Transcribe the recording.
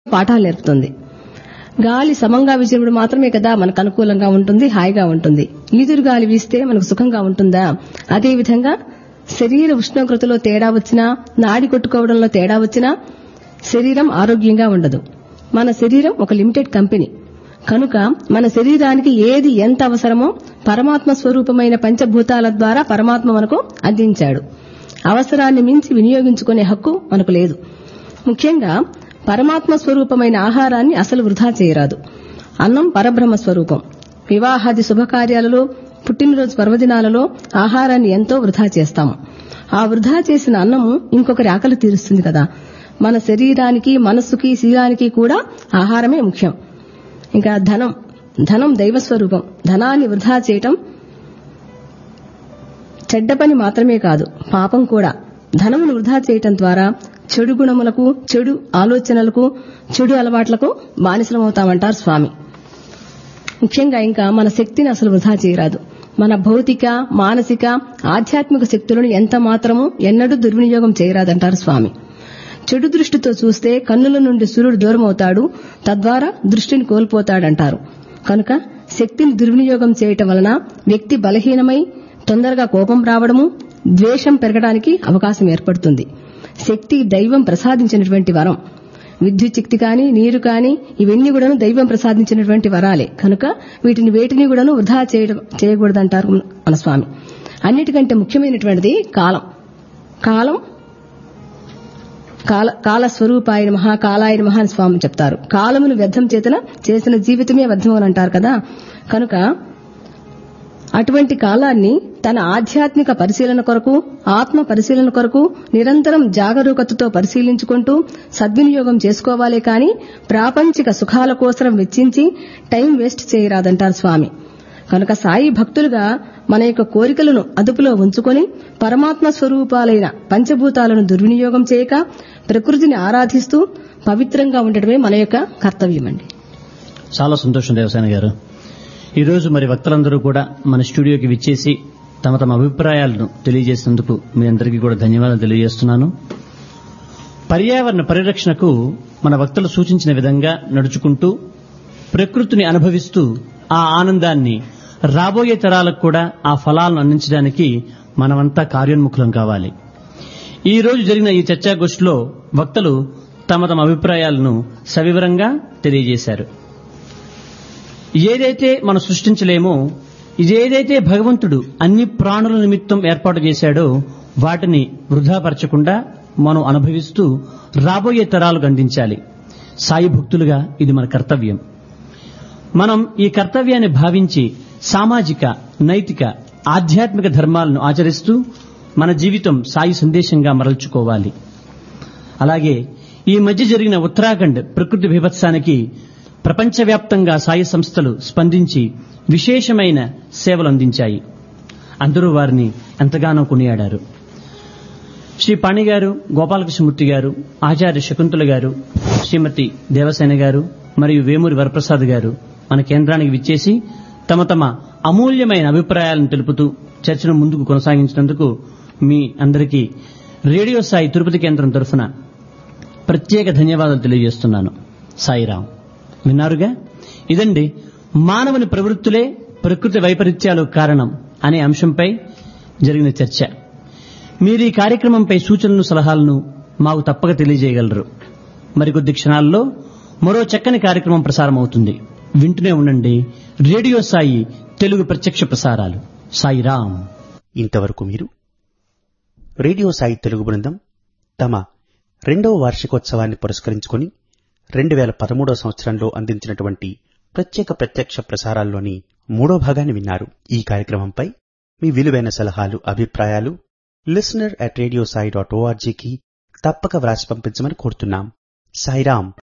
పాఠాలు నేర్పుతుంది గాలి సమంగా వీచినప్పుడు మాత్రమే కదా మనకు అనుకూలంగా ఉంటుంది హాయిగా ఉంటుంది ఈదురు గాలి వీస్తే మనకు సుఖంగా ఉంటుందా అదేవిధంగా శరీర ఉష్ణోగ్రతలో తేడా వచ్చినా నాడి కొట్టుకోవడంలో తేడా వచ్చినా శరీరం ఆరోగ్యంగా ఉండదు మన శరీరం ఒక లిమిటెడ్ కంపెనీ కనుక మన శరీరానికి ఏది ఎంత అవసరమో పరమాత్మ స్వరూపమైన పంచభూతాల ద్వారా పరమాత్మ మనకు అందించాడు అవసరాన్ని మించి వినియోగించుకునే హక్కు మనకు లేదు ముఖ్యంగా పరమాత్మ స్వరూపమైన ఆహారాన్ని అసలు వృధా చేయరాదు అన్నం పరబ్రహ్మ స్వరూపం వివాహాది శుభకార్యాలలో పుట్టినరోజు పర్వదినాలలో ఆహారాన్ని ఎంతో వృధా చేస్తాము ఆ వృధా చేసిన అన్నము ఇంకొకరి ఆకలి తీరుస్తుంది కదా మన శరీరానికి మనస్సుకి శరీరానికి కూడా ఆహారమే ముఖ్యం ఇంకా ధనం ధనం దైవస్వరూపం ధనాన్ని వృధా చేయటం చెడ్డ పని మాత్రమే కాదు పాపం కూడా ధనమును వృధా చేయటం ద్వారా చెడు గుణములకు చెడు ఆలోచనలకు చెడు అలవాట్లకు బానిసలమవుతామంటారు స్వామి ముఖ్యంగా ఇంకా మన శక్తిని అసలు వృధా చేయరాదు మన భౌతిక మానసిక ఆధ్యాత్మిక శక్తులను ఎంత మాత్రము ఎన్నడూ దుర్వినియోగం చేయరాదంటారు స్వామి చెడు దృష్టితో చూస్తే కన్నుల నుండి సూర్యుడు దూరం అవుతాడు తద్వారా దృష్టిని కోల్పోతాడంటారు కనుక శక్తిని దుర్వినియోగం చేయటం వలన వ్యక్తి బలహీనమై తొందరగా కోపం రావడము ద్వేషం పెరగడానికి అవకాశం ఏర్పడుతుంది శక్తి దైవం ప్రసాదించినటువంటి వరం విద్యుత్ శక్తి కానీ నీరు కానీ ఇవన్నీ కూడాను దైవం ప్రసాదించినటువంటి వరాలే కనుక వీటిని వేటిని కూడాను వృధా చేయడం చేయకూడదంటారు మన స్వామి అన్నిటికంటే ముఖ్యమైనటువంటిది కాలం కాలం కాల కాల స్వరూపాయన మహా కాలాయన మహా అని స్వామి చెప్తారు కాలమును వ్యర్థం చేతన చేసిన జీవితమే వ్యర్థం అని అంటారు కదా కనుక అటువంటి కాలాన్ని తన ఆధ్యాత్మిక పరిశీలన కొరకు ఆత్మ పరిశీలన కొరకు నిరంతరం జాగరూకతతో పరిశీలించుకుంటూ సద్వినియోగం చేసుకోవాలే కాని ప్రాపంచిక సుఖాల కోసం వెచ్చించి టైం వేస్ట్ చేయరాదంటారు స్వామి కనుక సాయి భక్తులుగా మన యొక్క కోరికలను అదుపులో ఉంచుకొని పరమాత్మ స్వరూపాలైన పంచభూతాలను దుర్వినియోగం చేయక ప్రకృతిని ఆరాధిస్తూ పవిత్రంగా ఉండటమే మన యొక్క కర్తవ్యమండి చాలా సంతోషం దేవసేన గారు ఈరోజు మరి వక్తలందరూ కూడా మన స్టూడియోకి విచ్చేసి తమ తమ అభిప్రాయాలను తెలియజేసినందుకు మీ అందరికీ కూడా ధన్యవాదాలు తెలియజేస్తున్నాను పర్యావరణ పరిరక్షణకు మన వక్తలు సూచించిన విధంగా నడుచుకుంటూ ప్రకృతిని అనుభవిస్తూ ఆ ఆనందాన్ని రాబోయే తరాలకు కూడా ఆ ఫలాలను అందించడానికి మనమంతా కార్యోన్ముఖులం కావాలి ఈ రోజు జరిగిన ఈ చర్చాగోష్ఠిలో వక్తలు తమ తమ అభిప్రాయాలను సవివరంగా తెలియజేశారు ఏదైతే మనం సృష్టించలేమో ఇదేదైతే భగవంతుడు అన్ని ప్రాణుల నిమిత్తం ఏర్పాటు చేశాడో వాటిని వృధాపరచకుండా మనం అనుభవిస్తూ రాబోయే తరాలకు అందించాలి సాయి భక్తులుగా ఇది మన కర్తవ్యం మనం ఈ కర్తవ్యాన్ని భావించి సామాజిక నైతిక ఆధ్యాత్మిక ధర్మాలను ఆచరిస్తూ మన జీవితం సాయి సందేశంగా మరల్చుకోవాలి అలాగే ఈ మధ్య జరిగిన ఉత్తరాఖండ్ ప్రకృతి బీభత్సానికి ప్రపంచవ్యాప్తంగా సాయి సంస్థలు స్పందించి విశేషమైన సేవలు అందించాయి అందరూ వారిని ఎంతగానో కొనియాడారు శ్రీ పాణి గారు గోపాలకృష్ణమూర్తి గారు ఆచార్య శకుంతల గారు శ్రీమతి దేవసేన గారు మరియు వేమూరి వరప్రసాద్ గారు మన కేంద్రానికి విచ్చేసి తమ తమ అమూల్యమైన అభిప్రాయాలను తెలుపుతూ చర్చను ముందుకు కొనసాగించినందుకు మీ అందరికీ రేడియో సాయి తిరుపతి కేంద్రం తరఫున ప్రత్యేక ధన్యవాదాలు తెలియజేస్తున్నాను సాయిరాం విన్నారుగా ఇదండి మానవుని ప్రవృత్తులే ప్రకృతి వైపరీత్యాలు కారణం అనే అంశంపై జరిగిన చర్చ మీరు ఈ కార్యక్రమంపై సూచనలు సలహాలను మాకు తప్పక తెలియజేయగలరు మరికొద్ది క్షణాల్లో మరో చక్కని కార్యక్రమం ప్రసారమవుతుంది వింటూనే ఉండండి రేడియో సాయి తెలుగు ప్రత్యక్ష ప్రసారాలు సాయిరాం ఇంతవరకు మీరు రేడియో సాయి తెలుగు బృందం తమ రెండవ వార్షికోత్సవాన్ని పురస్కరించుకొని రెండు వేల పదమూడవ సంవత్సరంలో అందించినటువంటి ప్రత్యేక ప్రత్యక్ష ప్రసారాల్లోని మూడో భాగాన్ని విన్నారు ఈ కార్యక్రమంపై మీ విలువైన సలహాలు అభిప్రాయాలు listener at radio Sai dot ఓఆర్జీకి తప్పక వ్రాసి పంపించమని కోరుతున్నాం సాయిరాం